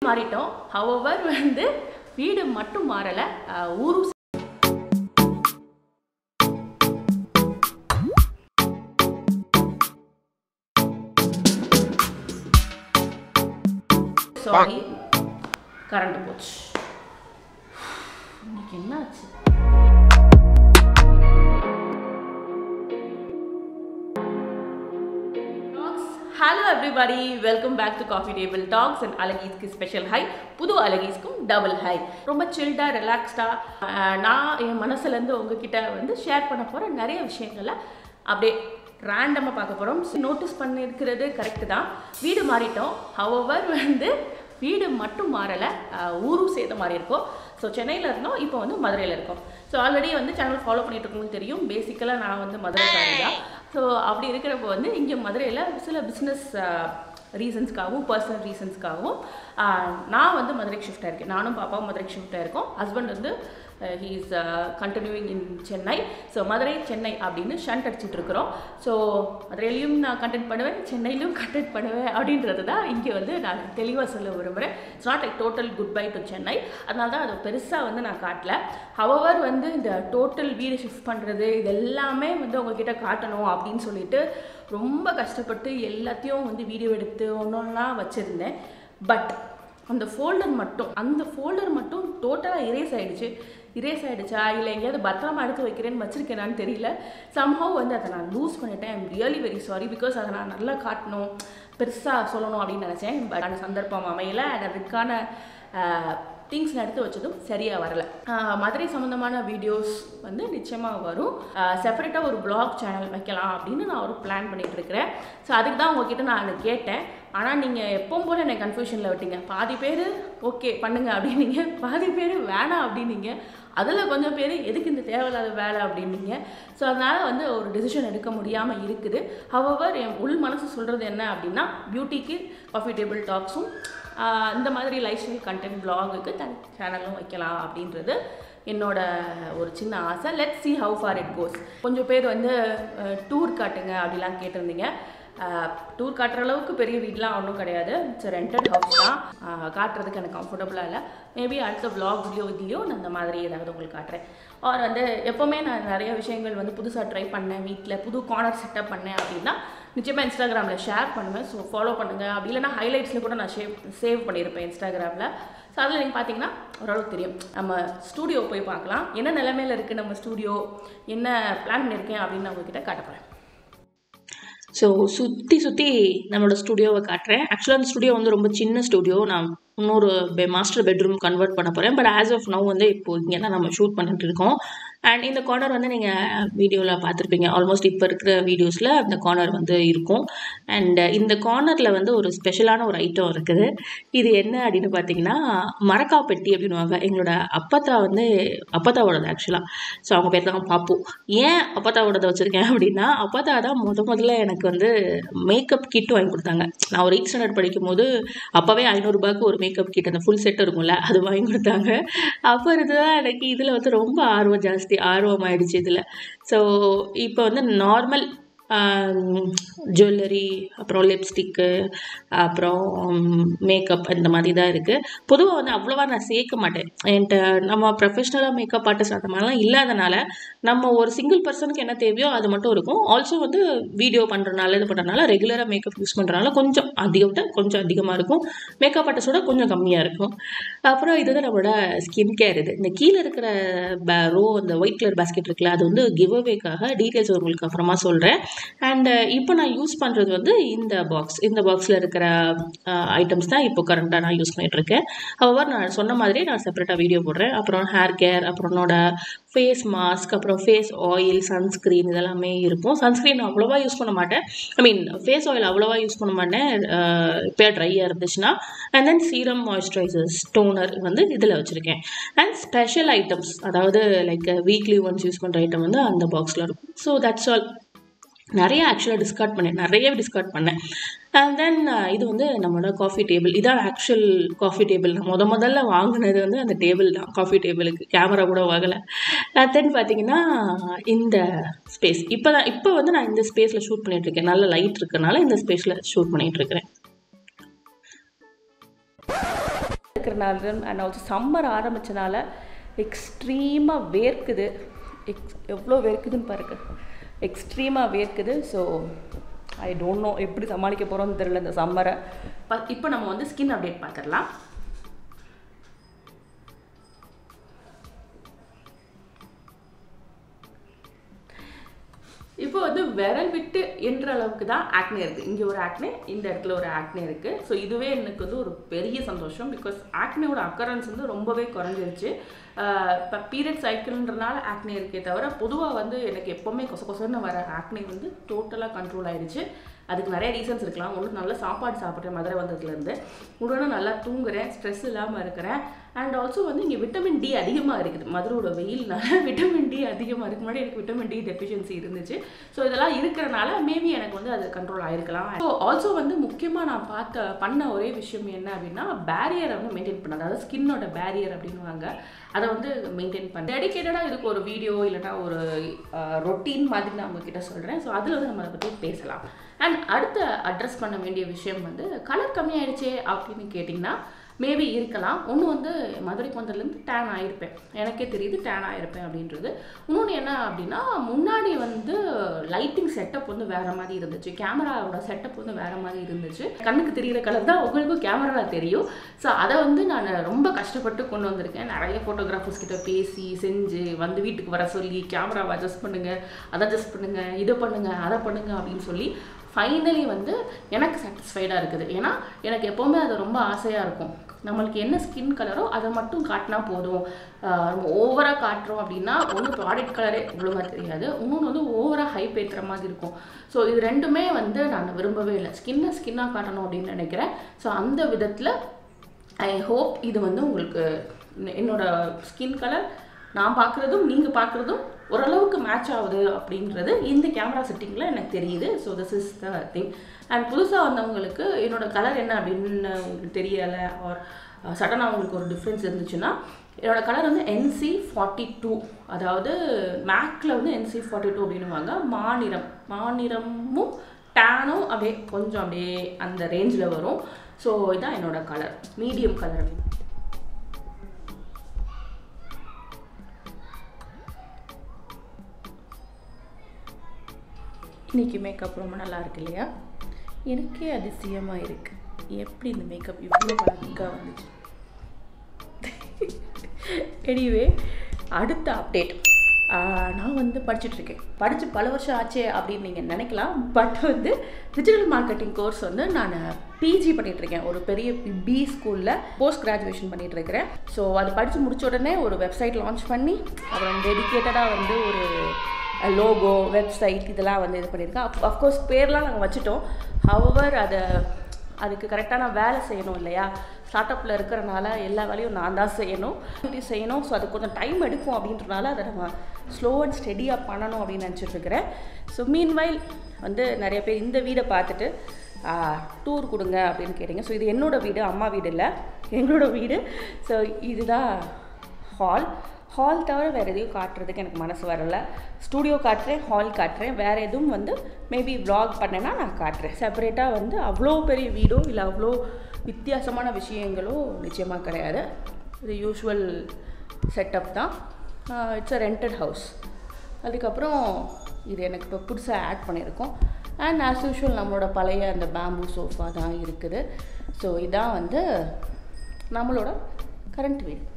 மாறிட்டோம் however வந்து வீடு மட்டும் மாறலை ஊரும் சாரி கரண்ட் போச்சு இன்னைக்கு என்ன ஆச்சு hello everybody welcome back to coffee table talks and அழகீஸ்க்கு ஸ்பெஷல் ஹை புது அழகீஸ்க்கும் டபுள் ஹை ரொம்ப சில்டாக ரிலாக்ஸ்டாக நான் என் மனசுலேருந்து உங்ககிட்ட வந்து ஷேர் பண்ண போகிற நிறைய விஷயங்களை அப்படியே ரேண்டமாக பார்க்க போகிறோம் நோட்டீஸ் பண்ணியிருக்கிறது கரெக்டு தான் வீடு மாறிட்டோம் ஹவவர் வந்து வீடு மட்டும் மாறலை ஊரும் சேர்த்த மாதிரி இருக்கும் ஸோ சென்னையில் இருந்தோம் இப்போ வந்து மதுரையில் இருக்கோம் ஸோ ஆல்ரெடி வந்து சேனல் ஃபாலோ பண்ணிட்டு இருக்கவங்களுக்கு தெரியும் பேசிக்கலாக நான் வந்து மதுரைக்காரி தான் ஸோ அப்படி இருக்கிறப்போ வந்து இங்கே மதுரையில் சில பிஸ்னஸ் ரீசன்ஸ்க்காகவும் பர்சனல் ரீசன்ஸ்க்காகவும் நான் வந்து மதுரைக்கு ஷிஃப்ட் ஆயிருக்கேன் நானும் பாப்பாவும் மதுரைக்கு ஷிஃப்ட் ஆயிருக்கோம் ஹஸ்பண்ட் வந்து he is continuing in Chennai so Madurai Chennai அப்படின்னு ஷண்ட் அடிச்சுட்டு இருக்கிறோம் ஸோ மதுரையிலையும் நான் கண்டென்ட் பண்ணுவேன் சென்னையிலும் கண்டென்ட் பண்ணுவேன் அப்படின்றது தான் இங்கே வந்து நான் தெளிவாக சொல்ல விரும்புகிறேன் it's not like total goodbye to Chennai அதனால தான் அது பெருசாக வந்து நான் காட்டல ஹவவர் வந்து இந்த டோட்டல் வீடு ஷிஃப்ட் பண்ணுறது இது எல்லாமே வந்து உங்ககிட்ட காட்டணும் அப்படின்னு சொல்லிட்டு ரொம்ப கஷ்டப்பட்டு எல்லாத்தையும் வந்து வீடியோ எடுத்து ஒன்று ஒன்றா வச்சுருந்தேன் பட் அந்த ஃபோல்டர் மட்டும் அந்த ஃபோல்டர் மட்டும் டோட்டலாக இரேஸ் ஆகிடுச்சு இரேஸ் ஆகிடுச்சா இல்லை எங்கேயாவது பத்திரமா எடுத்து வைக்கிறேன்னு வச்சுருக்கேனான்னு தெரியல சம்ஹவ் வந்து அதை நான் லூஸ் பண்ணிட்டேன் I'm really very sorry because அதை நான் நல்லா காட்டணும் பெருசாக சொல்லணும் அப்படின்னு நினச்சேன் பட் அந்த சந்தர்ப்பம் அமையல அண்ட் அதுக்கான திங்ஸ் எடுத்து வச்சதும் சரியாக வரல மதுரை சம்மந்தமான வீடியோஸ் வந்து நிச்சயமாக வரும் செப்பரேட்டாக ஒரு பிளாக் சேனல் வைக்கலாம் அப்படின்னு நான் ஒரு பிளான் பண்ணிகிட்டு இருக்கிறேன் ஸோ அதுக்கு தான் உங்ககிட்ட நான் கேட்டேன் ஆனால் நீங்கள் எப்பவும் போல் என்னை கன்ஃபியூஷனில் விட்டீங்க பாதி பேர் ஓகே பண்ணுங்க அப்படின்னீங்க பாதி பேர் வேணாம் அப்படின்னீங்க அதில் கொஞ்சம் பேர் எதுக்கு இந்த தேவையில்லாத வேலை அப்படின்னீங்க ஸோ அதனால் வந்து ஒரு டிசிஷன் எடுக்க முடியாமல் இருக்குது ஹவவர் என் உள் மனசு சொல்கிறது என்ன அப்படின்னா பியூட்டிக்கு காஃபி டேபிள் டாக்ஸும் இந்த மாதிரி லைஃப் ஸ்டைல் கண்டென்ட் பிளாகுக்கு தனி சேனலும் வைக்கலாம் அப்படின்றது என்னோட ஒரு சின்ன ஆசை let see how far it goes கொஞ்சம் பேர் வந்து டூர் காட்டுங்க அப்படிலாம் கேட்டிருந்தீங்க டூர் காட்டுற அளவுக்கு பெரிய வீடெலாம் ஒன்றும் கிடையாது இட்ஸ் ரெண்டட் ஹவுஸ் தான் காட்டுறதுக்கு எனக்கு கம்ஃபர்டபுளாக இல்லை மேபி அடுத்த விளாக்ஸ்லையோ இதுலையோ நான் இந்த மாதிரி ஏதாவது உங்களுக்கு காட்டுறேன் ஆர் வந்து எப்போவுமே நான் நிறைய விஷயங்கள் வந்து புதுசாக ட்ரை பண்ணேன் வீட்டில் புது கார்னர் செட்டப் பண்ணேன் அப்படின்னா நிச்சயமாக இன்ஸ்டாகிராமில் ஷேர் பண்ணுவேன் ஸோ ஃபாலோ பண்ணுங்கள் அப்படி இல்லைனா ஹைலைட்ஸில் கூட நான் ஷேவ் சேவ் பண்ணியிருப்பேன் இன்ஸ்டாகிராமில் ஸோ அதில் நீங்கள் பார்த்தீங்கன்னா ஓரளவுக்கு தெரியும் நம்ம ஸ்டூடியோ போய் பார்க்கலாம் என்ன நிலைமையில் இருக்குது நம்ம ஸ்டூடியோ என்ன பிளான் பண்ணியிருக்கேன் அப்படின்னு நான் உங்ககிட்ட காட்ட போகிறேன் ஸோ சுற்றி சுற்றி நம்மளோட ஸ்டுடியோவை காட்டுறேன் ஆக்சுவலாக அந்த ஸ்டுடியோ வந்து ரொம்ப சின்ன ஸ்டுடியோ நான் இன்னொரு பெ மாஸ்டர் பெட்ரூம் கன்வெர்ட் பண்ண போகிறேன் பட் ஆஸ் ஆஃப் நவ் வந்து இப்போ இங்கே தான் நம்ம ஷூட் பண்ணிட்டு இருக்கோம் அண்ட் இந்த கார்னர் வந்து நீங்கள் வீடியோவில் பார்த்துருப்பீங்க ஆல்மோஸ்ட் இப்போ இருக்கிற வீடியோஸில் அந்த கார்னர் வந்து இருக்கும் அண்ட் இந்த கார்னரில் வந்து ஒரு ஸ்பெஷலான ஒரு ஐட்டம் இருக்குது இது என்ன அப்படின்னு பார்த்தீங்கன்னா மரக்கா பெட்டி அப்படின்னுவாங்க எங்களோட அப்பத்தா வந்து அப்பத்தாவோடது ஆக்சுவலாக ஸோ அவங்க பேர் தான் பாப்பு ஏன் அப்பத்தாவோடதை வச்சுருக்கேன் அப்படின்னா அப்பத்தா தான் முத முதல்ல எனக்கு வந்து மேக்கப் கிட் வாங்கி கொடுத்தாங்க நான் ஒரு எயிட் ஸ்டாண்டர்ட் படிக்கும் போது அப்போவே ஐநூறுரூபாய்க்கு ஒரு மேக்கப் கிட் அந்த ஃபுல் செட் இருக்கும்ல அது வாங்கி கொடுத்தாங்க அப்போ இருந்துதான் எனக்கு இதில் வந்து ரொம்ப ஆர்வம் ஜாஸ்தி ஆர்வம் ஆயிடுச்சு இதில் ஸோ இப்போ வந்து நார்மல் ஜுவல்லரி அப்புறம் லிப்ஸ்டிக்கு அப்புறம் மேக்கப் இந்த மாதிரி தான் இருக்குது பொதுவாக வந்து அவ்வளோவா நான் சேர்க்க மாட்டேன் என்கிட்ட நம்ம ப்ரொஃபஷ்னலாக மேக்கப் ஆர்டிஸ்ட் அந்த மாதிரிலாம் இல்லாதனால நம்ம ஒரு சிங்கிள் பர்சனுக்கு என்ன தேவையோ அது மட்டும் இருக்கும் ஆல்சோ வந்து வீடியோ பண்ணுறனால இது பண்ணுறதுனால ரெகுலராக மேக்கப் யூஸ் பண்ணுறனால கொஞ்சம் அதிகம்ட்ட கொஞ்சம் அதிகமாக இருக்கும் மேக்கப் ஆர்டிஸ்டோட கொஞ்சம் கம்மியாக இருக்கும் அப்புறம் இது வந்து நம்மளோட ஸ்கின் கேர் இது இந்த கீழே இருக்கிற ரோ அந்த ஒயிட் கலர் பேஸ்கெட் இருக்குல்ல அது வந்து கிவ் அவேக்காக டீட்டெயில்ஸ் உங்களுக்கு அப்புறமா சொல்கிறேன் அண்ட் இப்போ நான் யூஸ் பண்ணுறது வந்து இந்த பாக்ஸ் இந்த பாக்ஸில் இருக்கிற ஐட்டம்ஸ் தான் இப்போ கரண்ட்டாக நான் யூஸ் பண்ணிகிட்ருக்கேன் அவர் நான் சொன்ன மாதிரியே நான் செப்பரேட்டாக வீடியோ போடுறேன் அப்புறம் ஹேர் கேர் அப்புறம் என்னோட ஃபேஸ் மாஸ்க் அப்புறம் ஃபேஸ் ஆயில் சன்ஸ்க்ரீன் இதெல்லாமே இருக்கும் சன்ஸ்க்ரீன் அவ்வளோவா யூஸ் பண்ண மாட்டேன் ஐ மீன் ஃபேஸ் ஆயில் அவ்வளோவா யூஸ் பண்ண மாட்டேன் இப்போ ட்ரையாக இருந்துச்சுன்னா and then serum moisturisers toner வந்து இதில் வச்சுருக்கேன் அண்ட் ஸ்பெஷல் ஐட்டம்ஸ் அதாவது லைக் வீக்லி ஒன்ஸ் யூஸ் பண்ணுற ஐட்டம் வந்து அந்த பாக்ஸில் இருக்கும் ஸோ தட்ஸ் ஆல் நிறைய ஆக்சுவலாக டிஸ்கார்ட் பண்ணேன் நிறைய டிஸ்கார்ட் பண்ணேன் அண்ட் தென் இது வந்து நம்மளோட காஃபி டேபிள் இதான் ஆக்சுவல் காஃபி டேபிள் நான் முத முதல்ல வாங்கினது வந்து அந்த டேபிள் தான் காஃபி டேபிளுக்கு கேமரா கூட வாங்கலை தென் பார்த்தீங்கன்னா இந்த ஸ்பேஸ் இப்போ தான் இப்போ வந்து நான் இந்த ஸ்பேஸில் ஷூட் பண்ணிகிட்ருக்கேன் நல்ல லைட் இருக்கனால இந்த ஸ்பேஸில் ஷூட் பண்ணிகிட்ருக்கிறேன் இருக்கிறனால அண்ட் ஆல்சோ சம்மர் ஆரம்பிச்சனால எக்ஸ்ட்ரீமாக வேர்க்குது எக்ஸ் எவ்வளோ வேர்க்குதுன்னு பாருங்க எக்ஸ்ட்ரீமாக வேர்க்குது ஸோ ஐ டோன்ட் நோ எப்படி சமாளிக்க போகிறோம்னு தெரியல இந்த சம்மரை இப்போ நம்ம வந்து ஸ்கின் அப்டேட் பார்த்துடலாம் இப்போ வந்து விரல் விட்டு என்ற அளவுக்கு தான் ஆக்னே இருக்குது இங்கே ஒரு ஆக்னே இந்த இடத்துல ஒரு ஆக்னே இருக்குது ஸோ இதுவே எனக்கு வந்து ஒரு பெரிய சந்தோஷம் பிகாஸ் ஆக்னேவோட அக்கரன்ஸ் வந்து ரொம்பவே குறைஞ்சிருச்சு இப்போ பீரியட் சைக்கிள்ன்றனால ஆக்னே இருக்கே தவிர பொதுவாக வந்து எனக்கு எப்போவுமே கொச கொசன்னு வர ஆக்னே வந்து டோட்டலாக கண்ட்ரோல் ஆயிடுச்சு அதுக்கு நிறைய ரீசன்ஸ் இருக்கலாம் ஒன்று நல்ல சாப்பாடு சாப்பிட்றேன் மதுரை வந்ததுலேருந்து உடனே நல்லா தூங்குறேன் ஸ்ட்ரெஸ் இல்லாமல் இருக்கிறேன் அண்ட் ஆல்சோ வந்து இங்கே விட்டமின் டி அதிகமாக இருக்குது மதுரோட வெயில்னால விட்டமின் டி அதிகமாக இருக்கு முன்னாடி எனக்கு விட்டமின் டி டெஃபிஷியன்சி இருந்துச்சு ஸோ இதெல்லாம் இருக்கிறனால மேபி எனக்கு வந்து அது கண்ட்ரோல் ஆயிருக்கலாம் ஸோ ஆல்சோ வந்து முக்கியமாக நான் பார்த்த பண்ண ஒரே விஷயம் என்ன அப்படின்னா பேரியரை வந்து மெயின்டைன் பண்ண அதாவது ஸ்கின்னோட பேரியர் அப்படின்வாங்க அதை வந்து மெயின்டைன் பண்ண டெடிக்கேட்டடாக இதுக்கு ஒரு வீடியோ இல்லைனா ஒரு ரொட்டீன் மாதிரி நான் உங்ககிட்ட சொல்கிறேன் ஸோ அதில் வந்து நம்ம அதை பற்றி பேசலாம் அண்ட் அடுத்து அட்ரஸ் பண்ண வேண்டிய விஷயம் வந்து கலர் கம்மியாயிடுச்சே அப்படின்னு கேட்டிங்கன்னா மேபி இருக்கலாம் ஒன்று வந்து மதுரைக்கு வந்ததுலேருந்து டேன் ஆகிருப்பேன் எனக்கே தெரியுது டேன் ஆகிருப்பேன் அப்படின்றது இன்னொன்று என்ன அப்படின்னா முன்னாடி வந்து லைட்டிங் செட்டப் வந்து வேறு மாதிரி இருந்துச்சு கேமராவோட செட்டப் வந்து வேறு மாதிரி இருந்துச்சு கண்ணுக்கு தெரிகிற கலர் தான் உங்களுக்கும் கேமராவில் தெரியும் ஸோ அதை வந்து நான் ரொம்ப கஷ்டப்பட்டு கொண்டு வந்திருக்கேன் நிறைய ஃபோட்டோகிராஃபர்ஸ் கிட்ட பேசி செஞ்சு வந்து வீட்டுக்கு வர சொல்லி கேமராவை அட்ஜஸ்ட் பண்ணுங்கள் அதை அட்ஜஸ்ட் பண்ணுங்கள் இதை பண்ணுங்கள் அதை பண்ணுங்கள் அப்படின்னு சொல்லி ஃபைனலி வந்து எனக்கு சாட்டிஸ்ஃபைடாக இருக்குது ஏன்னா எனக்கு எப்போவுமே அது ரொம்ப ஆசையாக இருக்கும் நம்மளுக்கு என்ன ஸ்கின் கலரோ அதை மட்டும் காட்டினா போதும் நம்ம ஓவராக காட்டுறோம் அப்படின்னா ஒன்று ப்ராடக்ட் கலரே ஒழுங்காக தெரியாது இன்னொன்று வந்து ஓவராக ஹைப் ஏற்றுற மாதிரி இருக்கும் ஸோ இது ரெண்டுமே வந்து நான் விரும்பவே இல்லை ஸ்கின்னை ஸ்கின்னாக காட்டணும் அப்படின்னு நினைக்கிறேன் ஸோ அந்த விதத்தில் ஐ ஹோப் இது வந்து உங்களுக்கு என்னோட ஸ்கின் கலர் நான் பார்க்குறதும் நீங்கள் பார்க்குறதும் ஓரளவுக்கு மேட்ச் ஆகுது அப்படின்றது இந்த கேமரா செட்டிங்கில் எனக்கு தெரியுது so this is the thing and புதுசாக வந்தவங்களுக்கு என்னோடய கலர் என்ன அப்படின்னு உங்களுக்கு தெரியலை ஆர் சடனாக உங்களுக்கு ஒரு டிஃப்ரென்ஸ் இருந்துச்சுன்னா என்னோட கலர் வந்து என்சி ஃபார்ட்டி டூ அதாவது மேக்கில் வந்து என்சி ஃபார்ட்டி டூ அப்படின்னுவாங்க மாநிறம் மாநிறமும் டேனும் அப்படியே கொஞ்சம் அப்படியே அந்த ரேஞ்சில் வரும் ஸோ இதுதான் என்னோட கலர் மீடியம் கலர் அப்படின்னு இன்றைக்கி மேக்கப் ரொம்ப நல்லா இருக்கு இல்லையா எனக்கே அதிசயமாக இருக்குது எப்படி இந்த மேக்கப் இவ்வளோ அழகாக வந்துச்சு எனிவே அடுத்த அப்டேட் நான் வந்து படிச்சுட்ருக்கேன் படித்து பல வருஷம் ஆச்சே அப்படின்னு நீங்கள் நினைக்கலாம் பட் வந்து டிஜிட்டல் மார்க்கெட்டிங் கோர்ஸ் வந்து நான் பிஜி பண்ணிகிட்ருக்கேன் ஒரு பெரிய பி ஸ்கூலில் போஸ்ட் கிராஜுவேஷன் பண்ணிகிட்ருக்கிறேன் ஸோ அது படித்து முடிச்ச உடனே ஒரு வெப்சைட் லான்ச் பண்ணி அப்புறம் டெடிக்கேட்டடாக வந்து ஒரு லோகோ வெப்சைட் இதெல்லாம் வந்து இது பண்ணியிருக்கேன் அப் அஃப்கோர்ஸ் பேர்லாம் நாங்கள் வச்சுட்டோம் ஹவர் அதை அதுக்கு கரெக்டான வேலை செய்யணும் இல்லையா ஸ்டார்ட் அப்பில் இருக்கிறனால எல்லா வேலையும் நான் தான் செய்யணும் டியூட்டி செய்யணும் ஸோ அது கொஞ்சம் டைம் எடுக்கும் அப்படின்றனால அதை நம்ம ஸ்லோ அண்ட் ஸ்டெடியாக பண்ணணும் அப்படின்னு நினச்சிட்ருக்கிறேன் ஸோ மீன்வைல் வந்து நிறைய பேர் இந்த வீடை பார்த்துட்டு டூர் கொடுங்க அப்படின்னு கேட்டிங்க ஸோ இது என்னோடய வீடு அம்மா வீடு இல்லை எங்களோட வீடு ஸோ இதுதான் ஹால் ஹால் தவிர வேறு எதையும் காட்டுறதுக்கு எனக்கு மனசு வரல ஸ்டூடியோ காட்டுறேன் ஹால் காட்டுறேன் வேறு எதுவும் வந்து மேபி வ்ளாக் பண்ணேன்னா நான் காட்டுறேன் செப்பரேட்டாக வந்து அவ்வளோ பெரிய வீடோ இல்லை அவ்வளோ வித்தியாசமான விஷயங்களோ நிச்சயமாக கிடையாது இது யூஷுவல் செட்டப் தான் இட்ஸ் அ ரெண்டட் ஹவுஸ் அதுக்கப்புறம் இது எனக்கு இப்போ புதுசாக ஆட் பண்ணியிருக்கோம் அண்ட் ஆஸ் யூஷுவல் நம்மளோட பழைய அந்த பேம்பூ சோஃபா தான் இருக்குது ஸோ இதான் வந்து நம்மளோட கரண்ட் வீடு